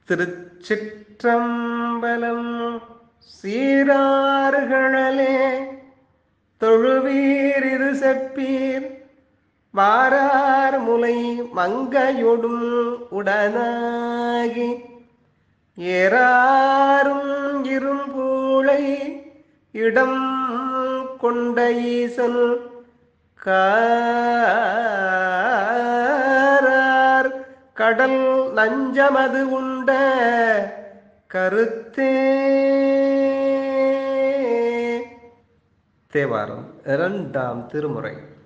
திருச்சிற்றம்பலம் சீராறுகளே தொழுவீர் இரு செப்பீர் வாரார் முலை மங்கையொடும் உடனாகி ஏறாரும் இரும்பூளை இடம் கொண்ட ஈசன் காரார் கடல் நஞ்சமது உண்ட கருத்தே தேவாரம் இரண்டாம் திருமுறை